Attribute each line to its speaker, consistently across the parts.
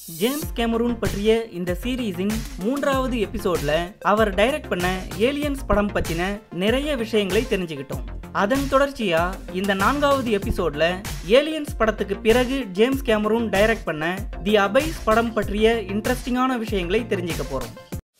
Speaker 1: James Cameron பற்றிய இந்த சீரீஸின் மூன்றாவது எபிசோட்ல அவர் டைரக்ட் பண்ண ஏலியன்ஸ் படம் பத்தின நிறைய விஷயங்களை தெரிஞ்சுக்கிட்டோம் அதன் தொடர்ச்சியா இந்த நான்காவது எபிசோட்ல ஏலியன்ஸ் படத்துக்கு பிறகு ஜேம்ஸ் கேமரூன் டைரக்ட் பண்ண தி அபைஸ் படம் பற்றிய இன்ட்ரெஸ்டிங்கான விஷயங்களை தெரிஞ்சுக்க போறோம்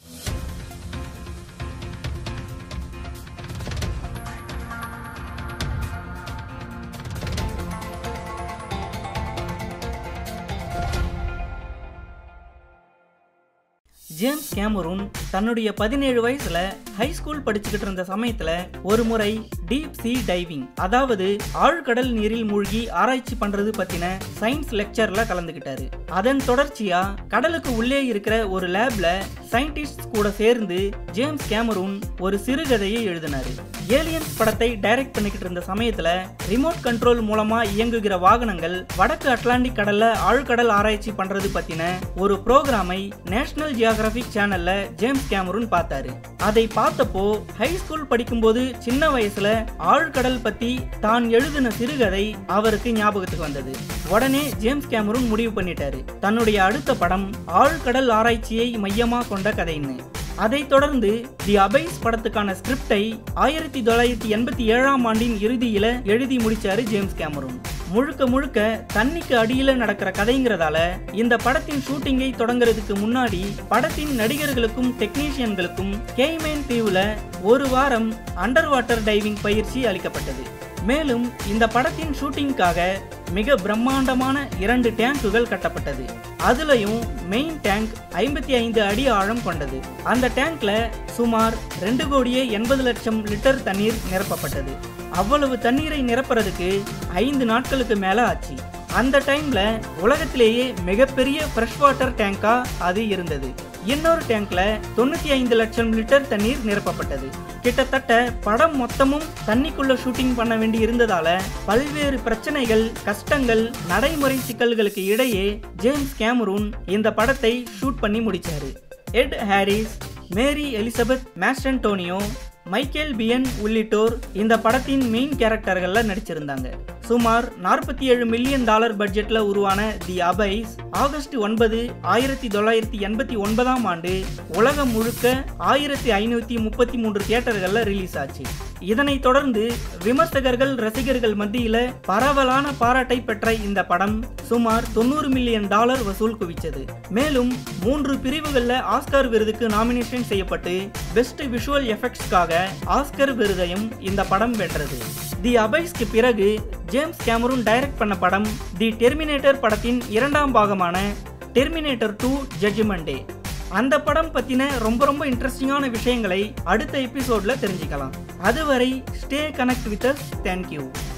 Speaker 1: ஜேம்ஸ் கேமரூன் தன்னுடைய பதினேழு வயசுல ஹை ஸ்கூல் படிச்சுக்கிட்டு இருந்த சமயத்துல ஒரு முறை டீப் சி டைவிங் அதாவது ஆழ்கடல் நீரில் மூழ்கி ஆராய்ச்சி பண்றது பத்தின சயின்ஸ் லெக்சர்ல கலந்துக்கிட்டாரு அதன் தொடர்ச்சியா கடலுக்கு உள்ளே இருக்கிற ஒரு லேப்ல சயின்டிஸ்ட் கூட சேர்ந்து ஜேம்ஸ் கேமரூன் ஒரு சிறுகதையை எழுதினாரு ஏலியன்ஸ் படத்தை டைரக்ட் பண்ணிக்கிட்டு இருந்த சமயத்துல ரிமோட் கண்ட்ரோல் மூலமா இயங்குகிற வாகனங்கள் வடக்கு அட்லாண்டிக் கடல்ல ஆழ்கடல் ஆராய்ச்சி பண்றது பத்தின ஒரு ப்ரோக்ராமை நேஷனல் ஜியோகிராபிக் சேனல்ல ஜேம்ஸ் கேமரூன் பார்த்தாரு அதை பார்த்தப்போ ஹை ஸ்கூல் படிக்கும்போது சின்ன வயசுல ஆழ்கடல் பத்தி தான் எழுதின சிறுகதை அவருக்கு ஞாபகத்துக்கு வந்தது உடனே ஜேம்ஸ் கேமரூன் முடிவு பண்ணிட்டாரு தன்னுடைய அடுத்த படம் ஆழ்கடல் ஆராய்ச்சியை மையமா கொண்ட கதைன்னு அதைத் தொடர்ந்து தி அபைஸ் படத்துக்கான ஸ்கிரிப்டை ஆயிரத்தி தொள்ளாயிரத்தி எண்பத்தி ஏழாம் ஆண்டின் இறுதியில எழுதி முடிச்சாரு ஜேம்ஸ் கேமரூன் முழுக்க முழுக்க தண்ணிக்கு அடியில நடக்கிற கதைங்கிறதால இந்த படத்தின் ஷூட்டிங்கை தொடங்குறதுக்கு முன்னாடி படத்தின் நடிகர்களுக்கும் டெக்னீஷியன்களுக்கும் கேய்மேன் தீவுல ஒரு வாரம் அண்டர் வாட்டர் டைவிங் பயிற்சி அளிக்கப்பட்டது மேலும் இந்த படத்தின் ஷூட்டிங்காக மிக பிரம்மாண்டமான இரண்டு டேங்குகள் கட்டப்பட்டது அதுலயும் மெயின் டேங்க் ஐம்பத்தி ஐந்து அடி ஆழம் கொண்டது அந்த டேங்க்ல சுமார் ரெண்டு கோடியே எண்பது லட்சம் லிட்டர் தண்ணீர் நிரப்பப்பட்டது அவ்வளவு தண்ணீரை நிரப்புறதுக்கு ஐந்து நாட்களுக்கு மேல ஆச்சு அந்த டைம்ல உலகத்திலேயே மிகப்பெரிய ஃப்ரெஷ் வாட்டர் டேங்கா அது இருந்தது இன்னொரு டேங்க்ல தொண்ணூத்தி ஐந்து லட்சம் லிட்டர் தண்ணீர் நிரப்பப்பட்டது கிட்டத்தட்ட படம் மொத்தமும் தண்ணிக்குள்ள ஷூட்டிங் பண்ண வேண்டி இருந்ததால பல்வேறு பிரச்சனைகள் கஷ்டங்கள் நடைமுறை சிக்கல்களுக்கு இடையே ஜேம்ஸ் கேமரூன் இந்த படத்தை ஷூட் பண்ணி முடிச்சாரு Ed Harris Mary Elizabeth Mastrantonio Michael Biehn உள்ளிட்டோர் இந்த படத்தின் மெயின் கேரக்டர்கள்ல நடிச்சிருந்தாங்க சுமார் நாற்பத்தி ஏழு மில்லியன் டாலர் பட்ஜெட்ல உருவான தி அபைஸ் ஆகஸ்ட் ஒன்பது ஆயிரத்தி தொள்ளாயிரத்தி எண்பத்தி ஒன்பதாம் ஆண்டு உலகம் முழுக்க ஆயிரத்தி ஐநூத்தி முப்பத்தி மூன்று தியேட்டர்கள்ல ரிலீஸ் ஆச்சு இதனைத் தொடர்ந்து விமர்சகர்கள் ரசிகர்கள் மத்தியில பரவலான பாராட்டை பெற்ற இந்த படம் சுமார் தொண்ணூறு மில்லியன் டாலர் வசூல் குவிச்சது மேலும் மூன்று பிரிவுகள்ல ஆஸ்கார் விருதுக்கு நாமினேஷன் செய்யப்பட்டு பெஸ்ட் விஷுவல் எஃபெக்ட்ஸ்க்காக ஆஸ்கர் விருதையும் இந்த படம் வென்றது தி அபைஸ்க்கு பிறகு ஜேம்ஸ் கேமரூன் டைரக்ட் பண்ண படம் தி டெர்மினேட்டர் படத்தின் இரண்டாம் பாகமான டெர்மினேட்டர் டூ ஜட்ஜ்மெண்ட் டே அந்த படம் பத்தின ரொம்ப ரொம்ப இன்ட்ரெஸ்டிங்கான விஷயங்களை அடுத்த எபிசோட்ல தெரிஞ்சுக்கலாம் அதுவரை stay connect with us thank you